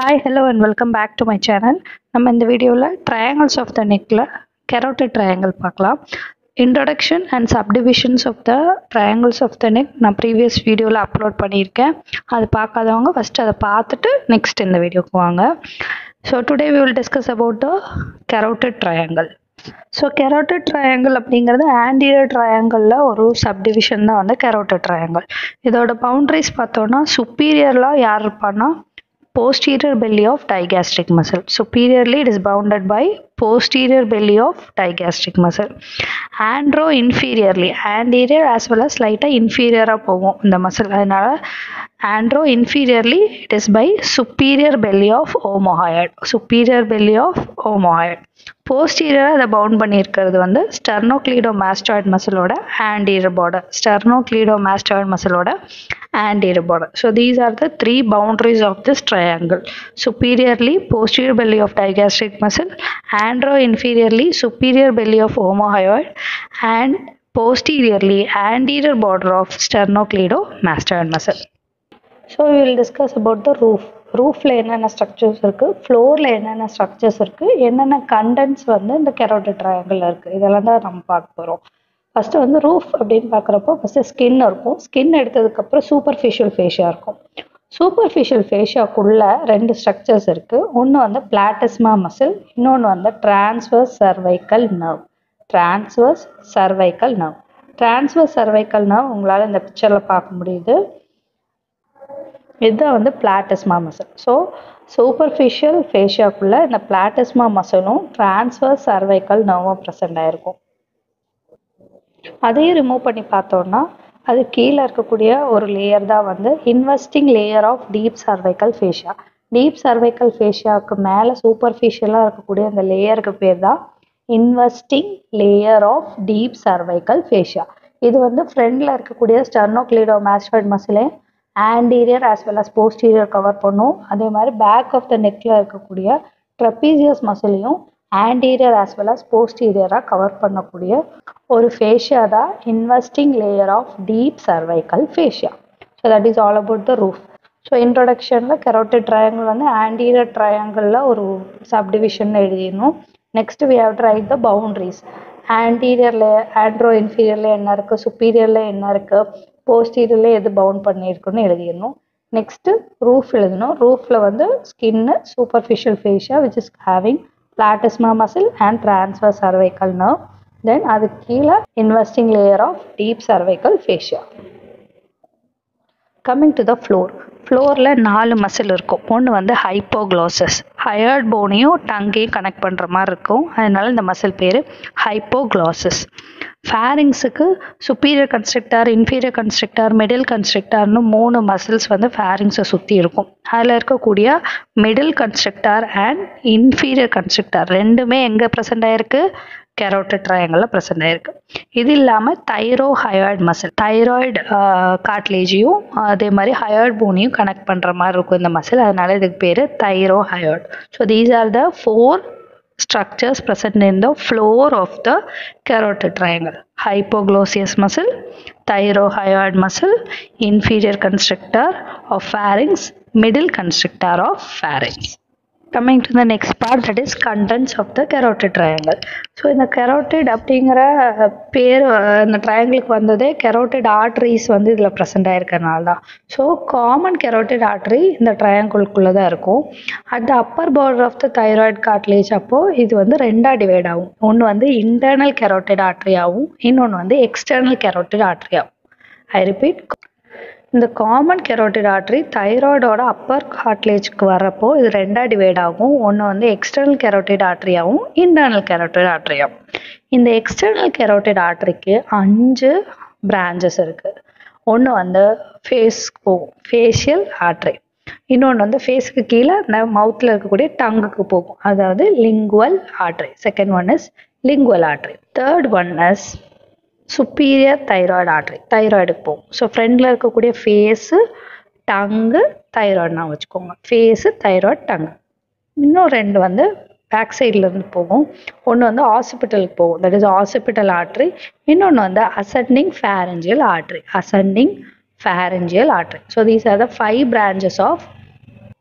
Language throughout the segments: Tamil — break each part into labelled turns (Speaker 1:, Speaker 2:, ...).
Speaker 1: Hi hello and welcome back to my channel நம்ம இந்த வீடியோவில் ட்ரையாங்கிள்ஸ் ஆஃப் த நெக்கில் கெரோட்டட் ட்ரையாங்கிள் பார்க்கலாம் introduction and subdivisions of the triangles of the neck நான் ப்ரீவியஸ் வீடியோவில் அப்லோட் பண்ணியிருக்கேன் அது பார்க்காதவங்க ஃபஸ்ட்டு அதை பார்த்துட்டு நெக்ஸ்ட் இந்த வீடியோக்கு வாங்க so today we will discuss about the carotid triangle so carotid triangle அப்படிங்கிறது ஆன்டீரியர் ட்ரையாங்கிளில் ஒரு சப்டிவிஷன் தான் வந்து கெரோட்டட் ட்ரையாங்கிள் இதோட பவுண்ட்ரிஸ் பார்த்தோன்னா சுப்பீரியர்லாம் யார் இருப்பான்னா posterior belly of digastric muscle. Superiorly, it is bounded by posterior belly of digastric muscle. Andro inferiorly, anterior as well as slight inferior போகும் இந்த muscle அதனால andro inferiorly it is by superior belly of omohyoid superior belly of omohyoid posterior அதை பவுண்ட் பண்ணியிருக்கிறது வந்து sternocleidomastoid muscle-ஓட anterior border sternocleidomastoid muscle-ஓட anterior border so these are the three boundaries of this triangle superiorly posterior belly of digastric muscle andro inferiorly superior belly of omohyoid and posteriorly anterior border of sternocleidomastoid muscle so will discuss about the roof ரூஃபில் என்னென்ன ஸ்ட்ரக்சர்ஸ் இருக்குது ஃப்ளோரில் என்னென்ன ஸ்ட்ரக்சர்ஸ் இருக்குது என்னென்ன கண்டென்ட்ஸ் வந்து இந்த கெரோட்டட் ட்ரையாங்கிளில் இருக்குது இதெல்லாம் தான் நம்ம பார்க்க போகிறோம் ஃபஸ்ட்டு வந்து ரூஃப் அப்படின்னு பார்க்குறப்போ ஃபஸ்ட்டு ஸ்கின் இருக்கும் ஸ்கின் எடுத்ததுக்கப்புறம் சூப்பர்ஃபிஷியல் ஃபேஷியா இருக்கும் சூப்பர்ஃபிஷியல் ஃபேஷியாக்குள்ளே ரெண்டு ஸ்ட்ரக்சர்ஸ் இருக்குது ஒன்று வந்து பிளாட்டஸ்மா மசில் இன்னொன்று வந்து transverse cervical nerve transverse cervical nerve transverse cervical nerve உங்களால் இந்த பிக்சரில் பார்க்க முடியுது இதுதான் வந்து பிளாட்டஸ்மா மசில் ஸோ சூப்பர்ஃபிஷியல் ஃபேஷியாக்குள்ளே இந்த பிளாட்டஸ்மா மசிலும் டிரான்ஸ்ஃபர் சர்வைக்கல் நர்வும் ப்ரெசென்ட் ஆகிருக்கும் அதையும் ரிமூவ் பண்ணி பார்த்தோன்னா அது கீழே இருக்கக்கூடிய ஒரு லேயர் தான் வந்து investing layer of deep cervical fascia deep cervical ஃபேஷியாவுக்கு மேலே சூப்பர்ஃபிஷியலாக இருக்கக்கூடிய அந்த லேயருக்கு பேர் தான் investing layer of deep cervical fascia இது வந்து ஃப்ரண்டில் இருக்கக்கூடிய ஸ்டர்னோக்ளிடோமாஸ்டாய்ட் மசிலே anterior as well as posterior cover பண்ணும் அதே மாதிரி பேக் ஆஃப் த நெக்கில் இருக்கக்கூடிய ட்ரெப்பீசியஸ் மசிலையும் ஆன்டீரியர் ஆஸ் வெல் அஸ் போஸ்டீரியராக கவர் பண்ணக்கூடிய ஒரு ஃபேஷியா தான் investing layer of deep cervical fascia so that is all about the roof so இன்ட்ரொடக்ஷனில் கெரோட்டட் ட்ரையாங்கிள் வந்து ஆன்டீரியர் ட்ரையாங்கிளில் ஒரு சப்டிவிஷன் எழுதிடணும் next we have to write the boundaries ஆன்டீரியரில் ஆண்ட்ரோ இன்ஃபீரியரில் என்ன இருக்குது சுப்பீரியரில் என்ன இருக்குது போஸ்டீரியரில் எது பவுண்ட் பண்ணியிருக்குன்னு எழுதிடணும் நெக்ஸ்ட்டு ரூஃப் எழுதணும் ரூஃபில் வந்து skin superficial fascia which is having platysma muscle and transfer cervical nerve then அது கீழே investing layer of deep cervical fascia coming to the floor ஃப்ளோரில் நாலு மசில் இருக்கும் ஒன்று வந்து ஹைப்போக்ளோசஸ் ஹயர்ட் போனையும் டங்கையும் கனெக்ட் பண்ணுற மாதிரி இருக்கும் அதனால இந்த மசில் பேர் ஹைப்போக்ளோசஸ் ஃபேரிங்ஸுக்கு superior constrictor inferior constrictor middle கன்ஸ்ட்ரக்டார்னு மூணு மசில்ஸ் வந்து ஃபேரிங்ஸை சுற்றி இருக்கும் அதில் இருக்கக்கூடிய middle constrictor and inferior constrictor ரெண்டுமே எங்கே ப்ரெசென்ட் ஆகிருக்கு கெரோட்டட் ட்ரையாங்கிளில் ப்ரெசென்ட் ஆகிருக்கு இது இல்லாமல் தைரோ ஹயர்ட் மசில் தைராய்டு காட்லேஜையும் அதே மாதிரி ஹயர்ட் போனையும் கனெக்ட் பண்ணுற மாதிரி இருக்கும் இந்த மசில் அதனால இதுக்கு பேர் thyrohyoid so these are the four structures present in the floor of the carotid triangle. Hypoglossous muscle, thyrohyoid muscle, inferior constrictor of pharynx, middle constrictor of pharynx. Coming to the next part that is contents of the carotid triangle so இந்த கெரோட்டிட் அப்படிங்கிற பேர் இந்த ட்ரையாங்கிளுக்கு வந்ததே கெரோட்டிட் ஆர்ட்ரிஸ் வந்து இதில் ப்ரெசென்ட் ஆகிருக்கனால தான் ஸோ காமன் கெரோட்டிட் ஆர்ட்ரி இந்த ட்ரையாங்கிள்குள்ளே தான் இருக்கும் at the upper border of the thyroid cartilage அப்போது இது வந்து ரெண்டாக டிவைட் ஆகும் ஒன்று வந்து இன்டர்னல் கெரோட்டிட் ஆர்ட்ரியாகவும் இன்னொன்று வந்து எக்ஸ்டர்னல் கெரோட்டிட் ஆர்ட்ரியாகும் ஐ ரிப்பீட் இந்த காமன் கெரோட்டிட் ஆர்ட்ரி தைராய்டோட அப்பர் காட்லேஜ்க்கு வரப்போ இது ரெண்டாக டிவைட் ஆகும் ஒன்று வந்து எக்ஸ்டர்னல் கெரோட்டிட் ஆர்ட்ரியாகவும் இன்டர்னல் கெரோட்டிட் ஆர்ட்ரியாகவும் இந்த எக்ஸ்டர்னல் கெரோட்டிட் ஆர்ட்ரிக்கு அஞ்சு பிரான்ச்சஸ் இருக்குது ஒன்று வந்து ஃபேஸ் போகும் ஃபேஷியல் ஆர்ட்ரி இன்னொன்று வந்து ஃபேஸுக்கு கீழே இந்த மவுத்தில் இருக்கக்கூடிய டங்குக்கு போகும் அதாவது lingual artery second one is lingual artery third one is superior thyroid artery தைராய்டுக்கு போகும் ஸோ ஃப்ரண்டில் இருக்கக்கூடிய ஃபேஸு டங்கு தைராய்டுனா வச்சுக்கோங்க ஃபேஸு தைராய்டு டங்கு இன்னும் ரெண்டு வந்து பேக் சைட்லேருந்து போகும் ஒன்று வந்து ஹாஸ்பிட்டலுக்கு போகும் தட் இஸ் ஹாஸ்பிட்டல் ஆர்ட்ரி இன்னொன்று வந்து ascending pharyngeal artery ascending pharyngeal artery. So these are the five branches of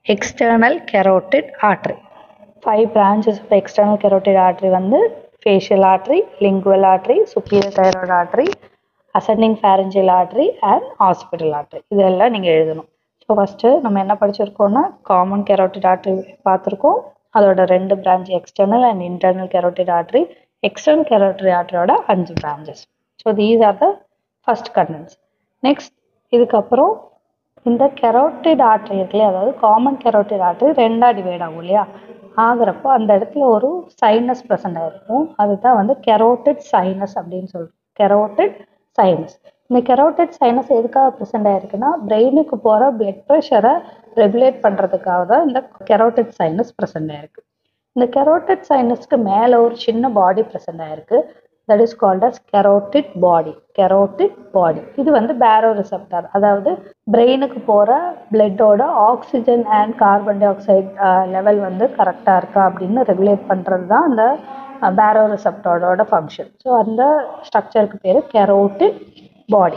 Speaker 1: external carotid artery five branches of external carotid artery வந்து facial artery lingual artery superior thyroid artery ascending pharyngeal artery and occipital artery இதெல்லாம் நீங்கள் எழுதணும் ஸோ ஃபஸ்ட்டு நம்ம என்ன படிச்சிருக்கோம்னா காமன் கெரோட்டிட் ஆர்ட்ரி பார்த்துருக்கோம் அதோட ரெண்டு branch external and internal carotid artery external carotid ஆர்ட்ரியோட அஞ்சு branches so these are the first contents next இதுக்கப்புறம் இந்த கெரோட்டிட் ஆர்ட்ரி இருக்குல்லையா அதாவது காமன் கெரோட்டிட் ஆர்ட்ரி ரெண்டாக டிவைட் ஆகும் இல்லையா ஆகிறப்போ அந்த இடத்துல ஒரு சைனஸ் ப்ரெசண்ட் ஆகிருக்கும் அதுதான் வந்து கெரோட்டிட் சைனஸ் அப்படின்னு சொல்கிறோம் கெரோட்டிட் சைனஸ் இந்த கெரோட்டிட் சைனஸ் எதுக்காக ப்ரெசென்ட் ஆயிருக்குன்னா பிரெயினுக்கு போகிற பிளட் ப்ரெஷரை ரெகுலேட் பண்ணுறதுக்காக தான் இந்த கெரோட்டிட் சைனஸ் ப்ரெசென்ட் ஆயிருக்கு இந்த கெரோட்டிட் சைனஸ்க்கு மேலே ஒரு சின்ன பாடி ப்ரெசென்ட் ஆயிருக்கு that is called as carotid body carotid body இது வந்து பேரோ ரிசெப்டார் அதாவது பிரெயினுக்கு போகிற பிளட்டோட oxygen and carbon dioxide level வந்து கரெக்டாக இருக்கா அப்படின்னு ரெகுலேட் பண்ணுறது தான் அந்த பேரோ ரிசெப்டாரோட ஃபங்க்ஷன் ஸோ அந்த ஸ்ட்ரக்சருக்கு பேர் கெரோட்டிட் பாடி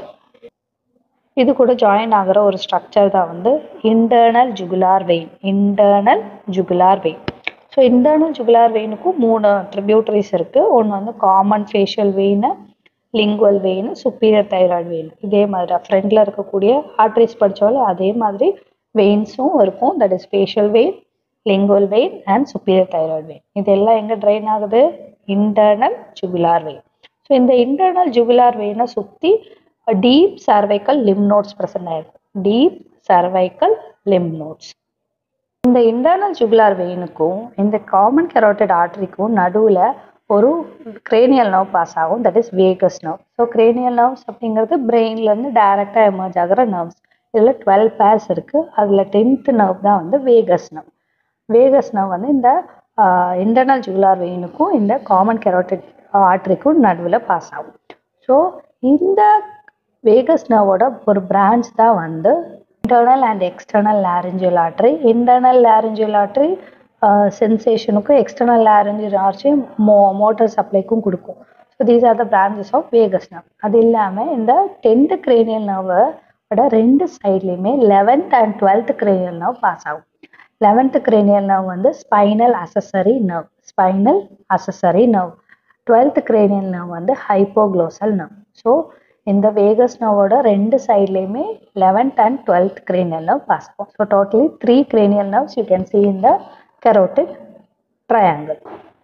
Speaker 1: இது கூட ஜாயின் ஆகிற ஒரு ஸ்ட்ரக்சர் தான் வந்து internal jugular vein internal jugular vein so internal jugular வெயினுக்கும் மூணு ட்ரிபியூட்டரிஸ் இருக்குது ஒன்று வந்து common facial vein lingual vein superior thyroid vein இதே மாதிரி ஃப்ரண்டில் இருக்கக்கூடிய ஆர்ட்ரிஸ் படித்தாலும் அதே மாதிரி வெயின்ஸும் இருக்கும் that is facial vein lingual vein and superior thyroid vein இதெல்லாம் எங்கே ட்ரைன் ஆகுது இன்டர்னல் ஜுகுலார் வெயின் ஸோ இந்த இன்டர்னல் ஜுகுலார் வெயினை சுற்றி deep cervical lymph nodes present ஆயிருக்கும் டீப் சர்வைக்கல் லிம் நோட்ஸ் இந்த இன்டர்னல் ஜுகுலார் வெயினுக்கும் இந்த காமன் கெரோட்டட் ஆர்டரிக்கும் நடுவில் ஒரு கிரேனியல் நர்வ் பாஸ் ஆகும் that is vagus nerve so cranial nerves அப்படிங்கிறது பிரெயின்லேருந்து டைரெக்டாக எமர்ஜ் ஆகிற நர்வ்ஸ் இதில் டுவெல் பேர்ஸ் இருக்குது அதில் டென்த்து நர்வ் தான் வந்து வேகஸ் நர்வ் வேகஸ் நர்வ் வந்து இந்த இன்டர்னல் ஜுகுலார் வெயினுக்கும் இந்த காமன் கெரோட்டிட் ஆர்டரிக்கும் நடுவில் பாஸ் ஆகும் ஸோ இந்த வேகஸ் நர்வோட ஒரு பிரான்ச் தான் வந்து internal and external laryngeal artery internal laryngeal artery சென்சேஷனுக்கும் external laryngeal artery mo motor சப்ளைக்கும் கொடுக்கும் so these are the branches of vagus nerve அது இல்லாமல் இந்த டென்த்து கிரேனியல் நர்வோட ரெண்டு சைட்லேயுமே eleventh and twelfth cranial nerve pass ஆகும் லெவன்த்து கிரேனியல் நர்வ் வந்து spinal accessory nerve spinal accessory nerve twelfth cranial nerve வந்து ஹைப்போக்ளோசல் நர்வ் ஸோ இந்த வேகஸ் நர்வோட ரெண்டு சைட்லேயுமே eleventh and twelfth cranial nerve pass ஆகும் so totally three cranial nerves you can see in the carotid triangle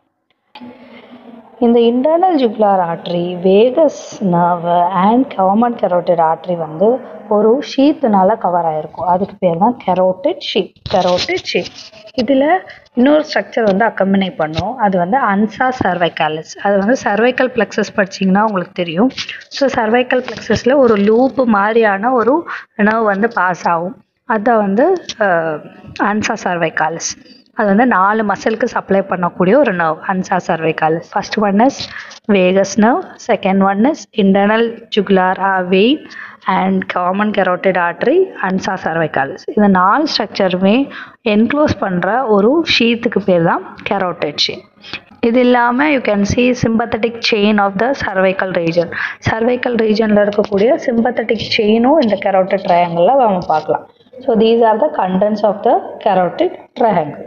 Speaker 1: இந்த internal jugular artery vagus nerve and common carotid artery வந்து ஒரு ஷீத்துனால கவர் ஆகிருக்கும் அதுக்கு பேர் தான் கெரோட்டிட் ஷீட் கெரோட்டிட் ஷீட் இதில் இன்னொரு ஸ்ட்ரக்சர் வந்து அக்கம்பனி பண்ணும் அது வந்து அன்சா சர்வைக்காலிஸ் அது வந்து சர்வைக்கல் பிளெக்ஸஸ் படிச்சிங்கன்னா உங்களுக்கு தெரியும் ஸோ சர்வைக்கல் பிளெக்ஸஸில் ஒரு லூப்பு மாதிரியான ஒரு நர்வ் வந்து பாஸ் ஆகும் அதை வந்து அன்சா சர்வைக்காலிஸ் அது வந்து நாலு மசிலுக்கு சப்ளை பண்ணக்கூடிய ஒரு nerve ansa cervicalis first one is vagus nerve second one is internal jugular vein and common carotid artery ansa cervicalis இந்த நாலு ஸ்ட்ரக்சருமே என்க்ளோஸ் பண்ணுற ஒரு ஷீத்துக்கு பேர் தான் கெரோட்டிட் ஷீட் இது இல்லாமல் you can see sympathetic chain of the cervical region cervical ரீஜனில் இருக்கக்கூடிய சிம்பத்தட்டிக் செயினும் இந்த கெரோட்டிட் ட்ரையாங்கிளில் நம்ம பார்க்கலாம் so these are the contents of the carotid triangle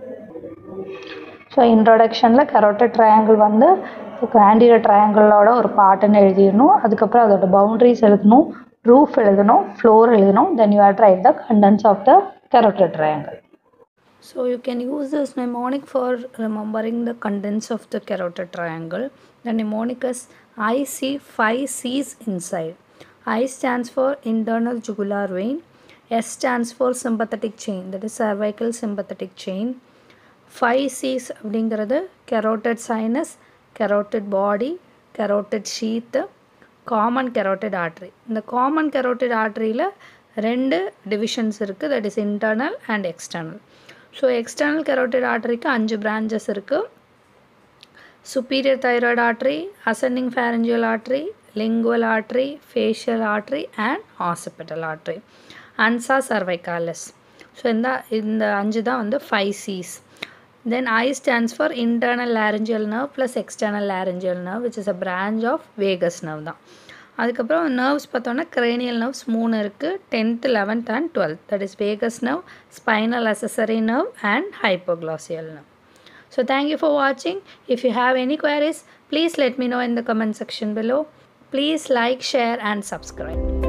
Speaker 1: so இன்ட்ரொடக்ஷனில் கரோட்டட் ட்ரையாங்கிள் வந்து ஆன்டிரியர் ட்ரையாங்கிளோட ஒரு பார்ட்டுன்னு எழுதிடணும் அதுக்கப்புறம் அதோட பவுண்ட்ரிஸ் எழுதணும் ரூஃப் எழுதணும் ஃப்ளோர் எழுதணும் then you are write the contents of the carotid triangle
Speaker 2: So you can use this mnemonic for remembering the contents of the carotid triangle. The mnemonic is I see five C's inside. I stands for internal jugular vein. S stands for sympathetic chain, that is cervical sympathetic chain. Five Cs அப்படிங்கிறது carotid sinus carotid body carotid sheath common carotid artery இந்த காமன் கெரோட்டட் ஆர்ட்ரியில் ரெண்டு டிவிஷன்ஸ் இருக்குது that is internal and external so external carotid ஆர்ட்ரிக்கு அஞ்சு பிரான்ச்சஸ் இருக்குது superior thyroid artery, ascending pharyngeal artery, lingual artery, facial artery and occipital artery. ansa cervicalis. So இந்த இந்த அஞ்சு தான் வந்து five Cs then I stands for internal laryngeal nerve plus external laryngeal nerve which is a branch of vagus nerve தான் அதுக்கப்புறம் நர்வ்ஸ் பார்த்தோன்னா cranial nerves மூணு இருக்குது tenth eleventh and twelfth that is vagus nerve spinal accessory nerve and hypoglossal nerve so thank you for watching if you have any queries please let me know in the comment section below please like share and subscribe